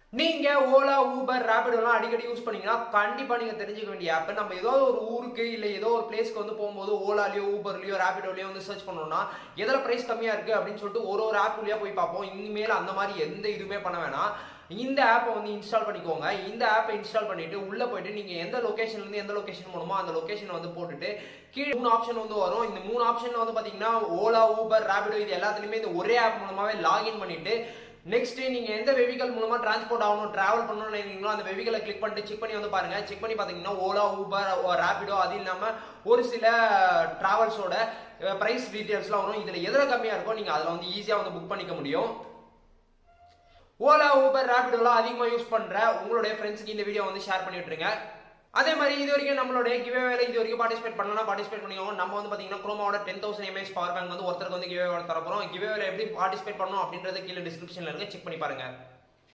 நீங்க ஓலா ஊபர் ரேபிடோலாம் அடிக்கடி யூஸ் பண்ணீங்கன்னா கண்டிப்பா நீங்க தெரிஞ்சுக்க வேண்டிய ஆப் நம்ம ஏதோ ஒரு ஊருக்கு இல்ல ஏதோ ஒரு பிளேஸ்க்கு வந்து போகும்போது ஓலாலயோ ஊபர்லயோ ரேபிடோலயோ வந்து சர்ச் பண்ணோம்னா எதில் பிரைஸ் கம்மியா இருக்கு அப்படின்னு சொல்லிட்டு ஒரு ஒரு ஆப் வழியா போய் பார்ப்போம் இனிமேல் அந்த மாதிரி எந்த இதுவுமே பண்ண வேணாம் இந்த ஆப்பை வந்து இன்ஸ்டால் பண்ணிக்கோங்க இந்த ஆப்பை இன்ஸ்டால் பண்ணிட்டு உள்ள போயிட்டு நீங்க எந்த லொகேஷன்ல இருந்து எந்த லொகேஷன் போகணுமோ அந்த லொகேஷன் வந்து போட்டுட்டு கீழே மூணு ஆப்ஷன் வந்து வரும் இந்த மூணு ஆப்ஷன்ல வந்து பாத்தீங்கன்னா ஓலா ஊபர் ரேபிடோ இது எல்லாத்துலயுமே இந்த ஒரே ஆப் மூலமாவே லாகின் பண்ணிட்டு நெக்ஸ்ட் நீங்க எந்த வெஹிக்கல் மூலமா டிரான்ஸ்போர்ட் ஆகணும் டிராவல் பண்ணணும்னு நினைக்கிறீங்களோ அந்த வெஹிக்கலை கிளிக் பண்ணிட்டு செக் பண்ணி வந்து பாருங்க செக் பண்ணி பாத்தீங்கன்னா ஓலா ஊபர் ரேபிடோ அது இல்லாம ஒரு சில டிராவல்ஸோட பிரைஸ் டீடைல்ஸ்லாம் வரும் இதுல எதுல கம்மியா இருக்கோ நீங்க அதுல வந்து ஈஸியா வந்து புக் பண்ணிக்க முடியும் ஓலா ஊபர் ரேபிடோலாம் அதிகமாக யூஸ் பண்ற உங்களுடைய ஃப்ரெண்ட்ஸுக்கு இந்த வீடியோ வந்து ஷேர் பண்ணி விட்டுருங்க அதே மாதிரி இது வரைக்கும் நம்மளுடைய கிவே வேலை இது வரைக்கும் பார்ட்டிசிபேட் பண்ணலாம் பார்ட்டிசிபேட் பண்ணிக்கோங்க நம்ம வந்து பாத்தீங்கன்னா குரோமாவோட ten thousand M A H power bank வந்து ஒருத்தருக்கு வந்து கிவே தர போறோம் கிவே எப்படி பார்ட்டிசிபேட் பண்ணணும் அப்படின்றது கீழே டிஸ்கிரிப்ஷன்ல இருக்கு செக் பண்ணி பாருங்க